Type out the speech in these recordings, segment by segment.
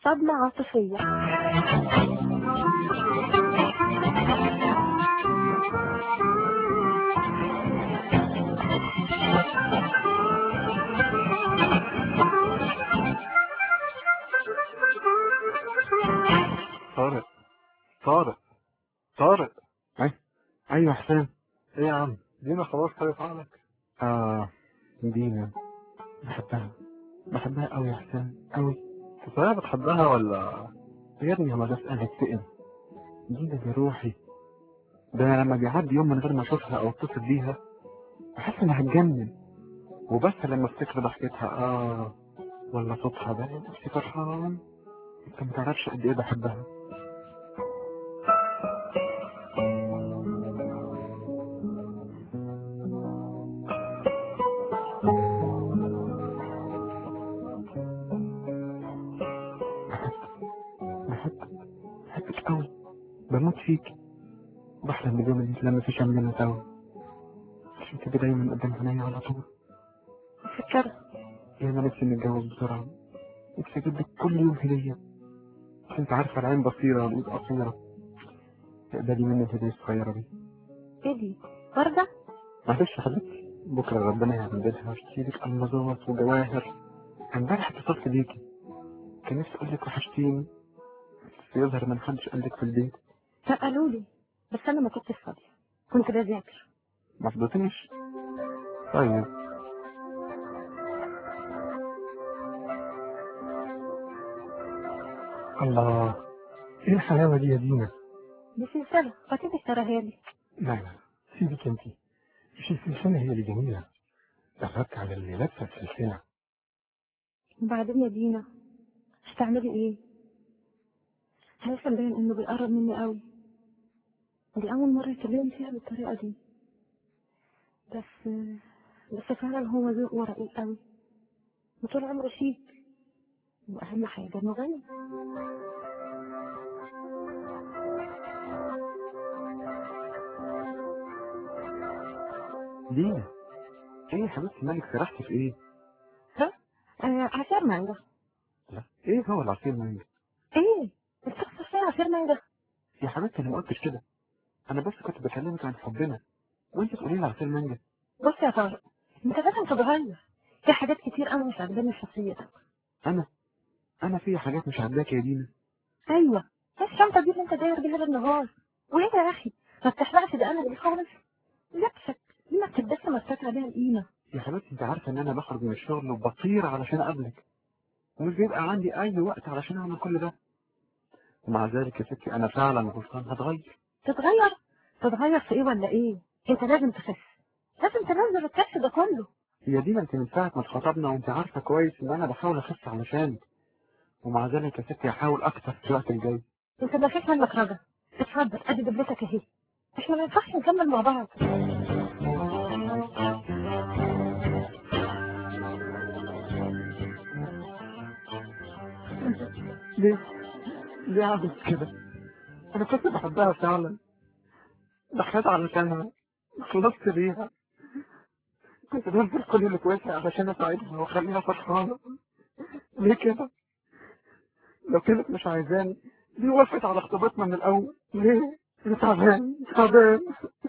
صدمة عاطفية طارق طارق طارق أي أيوة حسين إيه يا عم دينا خلاص خدت عقلك آه دينا بحبها بحبها أوي يا حسين أوي صحيح بتحبها ولا يا ابني ما بسألك تقل دينا دي روحي ده أنا لما بيعدي يوم من غير ما أشوفها أو أتصل بيها بحس إني هتجنن وبس لما افتكر ضحكتها آه ولا صوتها ده نفسي فرحان انت ما تعرفش قد ايه بحبها بحبك بحبك قوي بموت فيك بحلم باليوم اللي نتلم فيه شملنا سوا عشان كده دايما قدام عينيا على طول فكرت يا انا نفسي نتجوز بسرعة نفسي اجيب لك كل يوم هدية عشان انت عارفة العين بصيرة والايد قصيرة اقبلي مني الهدية الصغيرة دي ايه دي وردة معلش يا حبيبتي بكرة ربنا يعملها واشتري لك ألمظات وجواهر امبارح اتصلت بيكي كان نفسي اقول لك وحشتيني بس يظهر ما حدش قال لك في البيت لا قالوا لي بس انا ما كنتش فاضية كنت بذاكر ما فضلتنيش طيب الله ايه الحلاوة دي يا دينا دي سلسلة خطيبي اشتراها لي لا لا سيبك انت مش السلسلة هي اللي جميلة دخلت على اللي لابسة السلسلة وبعدين يا دينا هتعملي ايه هيفهم باين انه بيقرب مني قوي دي اول مرة يكلمني فيها بالطريقة دي بس بس فعلا هو ذوق ورقيق قوي وطول عمره شيك واهم حاجة انه غني دينا ايه يا حبيبتي مالك سرحتي في ايه؟ ها آه عصير مانجا لا ايه هو العصير مانجا؟ ايه الشخص فيه عصير مانجا يا حبيبتي انا ما قلتش كده انا بس كنت بكلمك عن حبنا وانت تقولي لي عصير مانجا بص يا طارق انت لازم تتغير في حاجات كتير قوي مش عاجباني في شخصيتك انا انا في حاجات مش عاجباك يا دينا ايوه ايه الشنطه دي اللي انت داير بيها بالنهار وايه يا اخي ما بتحرقش دقنك دي خالص لبسك دي ما بتدس مسات عليها القيمه يا حبيبتي انت عارفه ان انا بخرج من الشغل وبطير علشان اقابلك ومش بيبقى عندي اي وقت علشان اعمل كل ده ومع ذلك يا ستي انا فعلا غلطان هتغير تتغير تتغير في ايه ولا ايه انت لازم تخس لازم تنزل الكبس ده كله يا دينا انت من ساعه ما اتخطبنا وانت عارفه كويس ان انا بحاول اخس علشانك ومع ذلك يا ستي هحاول اكتر في الوقت الجاي انت ما فيش منك رجا اتفضل ادي دبلتك اهي احنا ما ينفعش نكمل مع بعض ليه؟ ليه عملت كده؟ أنا كنت بحبها فعلا ضحيت علشانها خلصت بيها كنت بنزل كل اللي كويسة علشان أساعدها وأخليها فرحانة ليه كده؟ لو كانت مش عايزاني ليه وافقت على خطوبتنا من الأول؟ ليه؟ أنا تعبان تعبان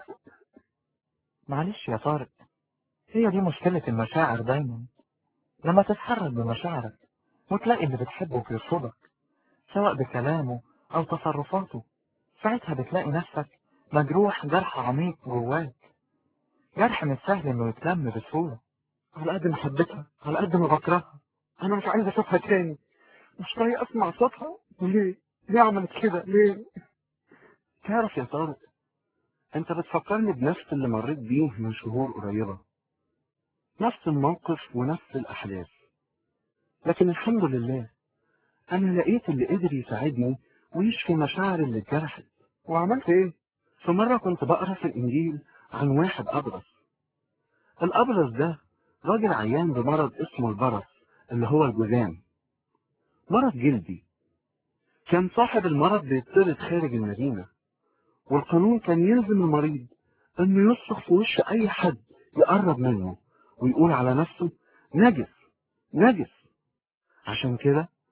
معلش يا طارق هي دي مشكلة المشاعر دايما لما تتحرك بمشاعرك وتلاقي اللي بتحبه بيرفضك سواء بكلامه أو تصرفاته ساعتها بتلاقي نفسك مجروح جرح عميق جواك جرح مش سهل انه يتلم بسهولة على قد ما حبيتها على قد ما بكرهها أنا مش عايز أشوفها تاني مش طايق أسمع صوتها ليه؟ ليه عملت كده؟ ليه؟ تعرف يا طارق أنت بتفكرني بنفس اللي مريت بيه من شهور قريبة نفس الموقف ونفس الأحداث لكن الحمد لله أنا لقيت اللي قدر يساعدني ويشفي مشاعري اللي اتجرحت وعملت إيه؟ في مرة كنت بقرا في الإنجيل عن واحد أبرص الأبرص ده راجل عيان بمرض اسمه البرص اللي هو الجذام مرض جلدي كان صاحب المرض بيطرد خارج المدينة والقانون كان يلزم المريض انه يصرخ في وش اي حد يقرب منه ويقول على نفسه نجس نجس عشان كده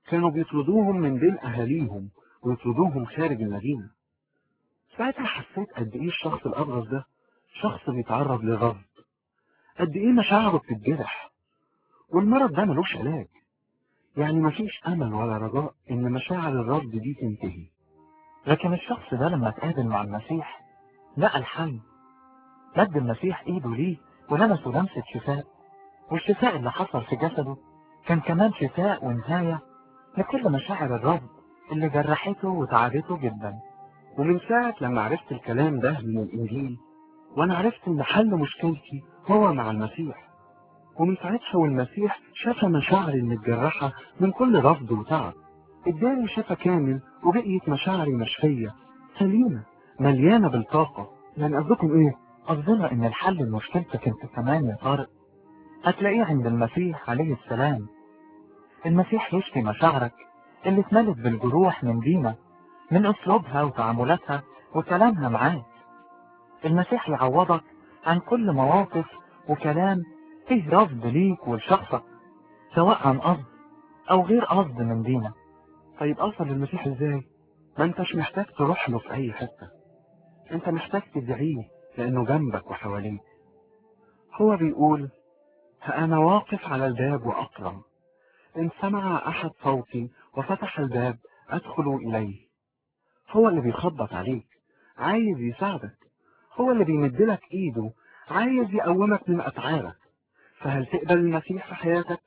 كانوا بيطردوهم من بين أهاليهم ويطردوهم خارج المدينة ساعتها حسيت قد إيه الشخص الأبرز ده شخص بيتعرض لغضب قد إيه مشاعره بتتجرح والمرض ده ملوش علاج يعني مفيش أمل ولا رجاء إن مشاعر الرفض دي تنتهي لكن الشخص ده لما اتقابل مع المسيح لقى الحل مد المسيح ايده ليه ولمسه لمسة شفاء والشفاء اللي حصل في جسده كان كمان شفاء ونهاية لكل مشاعر الرفض اللي جرحته وتعبته جدا ومن ساعة لما عرفت الكلام ده من الإنجيل وأنا عرفت إن حل مشكلتي هو مع المسيح ومن ساعتها والمسيح شفى مشاعري المتجرحة من كل رفض وتعب اداني شفى كامل وبقيت مشاعري مشفية سليمة مليانة بالطاقة يعني قصدكم ايه؟ قصدنا ان الحل لمشكلتك انت كمان يا طارق هتلاقيه عند المسيح عليه السلام المسيح يشفي مشاعرك اللي اتملت بالجروح من دينا من اسلوبها وتعاملاتها وكلامها معاك المسيح يعوضك عن كل مواقف وكلام فيه رفض ليك ولشخصك سواء عن قصد او غير قصد من دينا طيب أوصل للمسيح ازاي؟ ما انتش محتاج تروح له في أي حتة انت محتاج تدعيه لأنه جنبك وحواليك هو بيقول ها أنا واقف على الباب وأقرع إن سمع أحد صوتي وفتح الباب أدخل إليه هو اللي بيخبط عليك عايز يساعدك هو اللي بيمدلك إيده عايز يقومك من أتعابك فهل تقبل المسيح في حياتك؟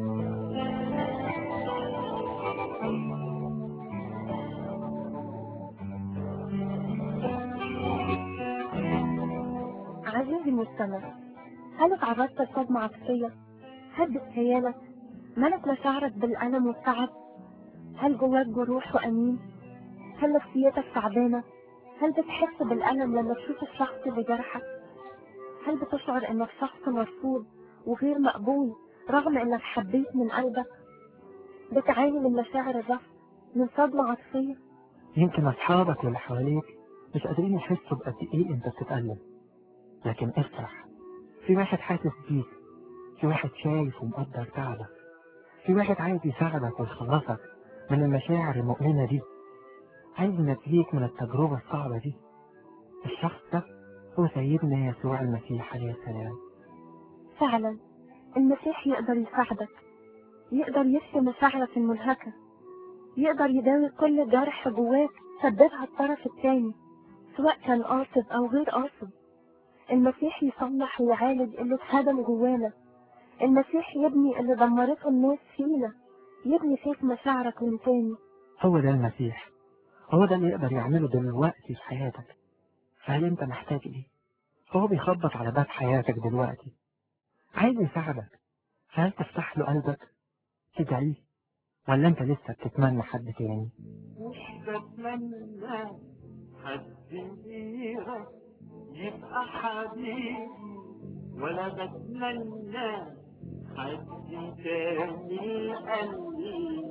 عزيزي المستمع هل اتعرضت لصدمة عاطفية؟ هدت خيالك؟ ملت مشاعرك بالألم والتعب؟ هل جواك جروح وأنين؟ هل نفسيتك تعبانة؟ هل بتحس بالألم لما تشوف الشخص اللي جرحك؟ هل بتشعر إنك شخص مرفوض وغير مقبول رغم إنك حبيت من قلبك؟ بتعاني من مشاعر الرفض؟ من صدمة عاطفية؟ يمكن اصحابك واللي حواليك مش قادرين يحسوا بقد ايه انت بتتألم لكن افرح في واحد حاسس بيك في واحد شايف ومقدر تعبك في واحد عايز يساعدك ويخلصك من المشاعر المؤلمة دي عايز ينجيك من التجربة الصعبة دي الشخص ده هو سيدنا يسوع المسيح عليه السلام فعلا المسيح يقدر يساعدك يقدر يشفي مشاعرك المنهكة يقدر يداوي كل جرح جواك سببها الطرف التاني سواء كان قاصد أو غير قاصد المسيح يصلح ويعالج اللي اتهدم جوانا المسيح يبني اللي دمرته الناس فينا يبني فيك مشاعرك من تاني هو ده المسيح هو ده اللي يقدر يعمله دلوقتي في حياتك فهل انت محتاج ايه هو بيخبط على باب حياتك دلوقتي عايز يساعدك فهل تفتح له قلبك تدعيه ولا انت لسه بتتمنى حد تاني مش بتمنى حد غيرك يبقى حبيبي ولا بتمنى حد تاني قلبي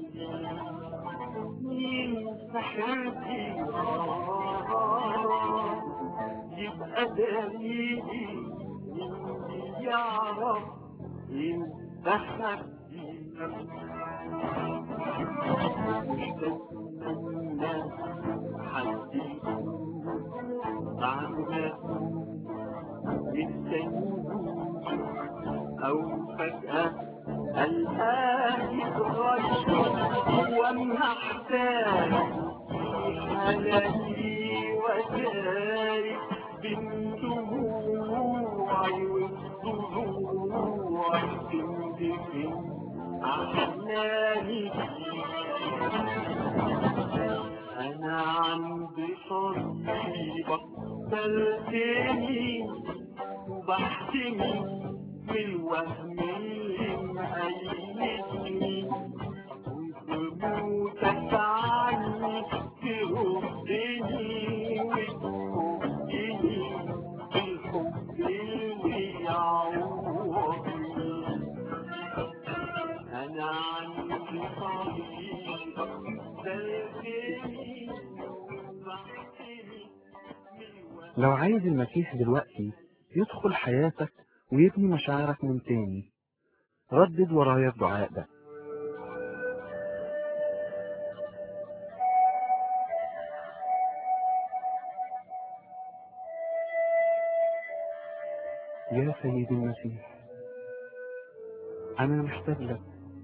مين سحرتي يبقى دليلي مين يعرف انت حبيبي مش بتمنى حد بعد يستنوني أو فجأة الآن يتغير وأما أحتاج في حلالي وجاري بين دموعي والضلوع تندفن أحلامي أنا عندي صليبة بلتني وبحتمي من الوهم اللي مقيدني وبموتك عني تردني وتفكني بالحب اللي يعوضني أنا عندي صليبة بلتني وبحتمي لو عايز المسيح دلوقتي يدخل حياتك ويبني مشاعرك من تاني ردد ورايا الدعاء ده يا سيدي المسيح أنا محتاج لك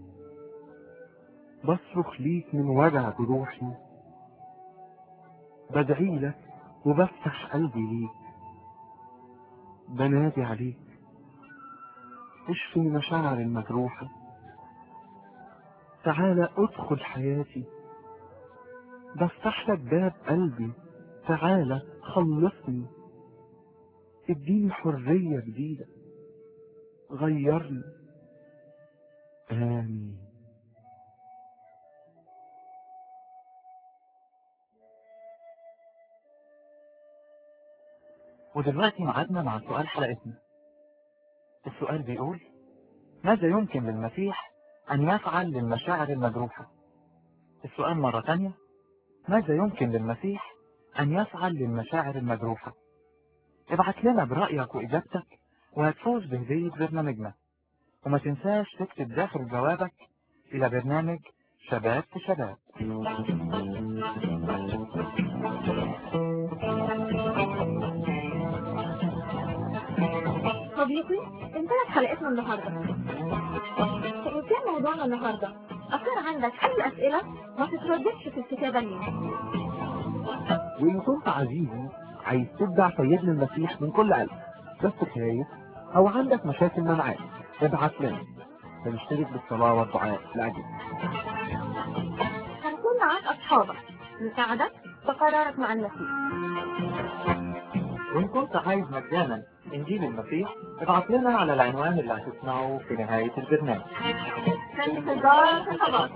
بصرخ ليك من وجع جروحي بدعي لك وبفتح قلبي ليك بنادي عليك اشفي مشاعري المجروحة تعالى ادخل حياتي بفتح لك باب قلبي تعالى خلصني اديني حرية جديدة غيرني آمين ودلوقتي معادنا مع سؤال حلقتنا السؤال بيقول ماذا يمكن للمسيح أن يفعل للمشاعر المجروحة السؤال مرة تانية ماذا يمكن للمسيح أن يفعل للمشاعر المجروحة ابعت لنا برأيك وإجابتك وهتفوز بهدية برنامجنا وما تنساش تكتب داخل جوابك إلى برنامج شباب في شباب صديقي انتهت حلقتنا النهارده كان موضوعنا النهارده أكون عندك أي أسئلة ما تترددش في الكتابة لي وإن كنت عزيزي عايز تتبع سيدنا المسيح من كل قلب بس خايف أو عندك مشاكل معاه ابعت لنا فنشترك بالصلاة والدعاء لأجل هنكون معاك أصحابك نساعدك في قرارك مع المسيح وإن كنت عايز مجانا إنجيل المسيح ابعت لنا على العنوان اللي هتسمعه في نهاية البرنامج في انتظار خطابات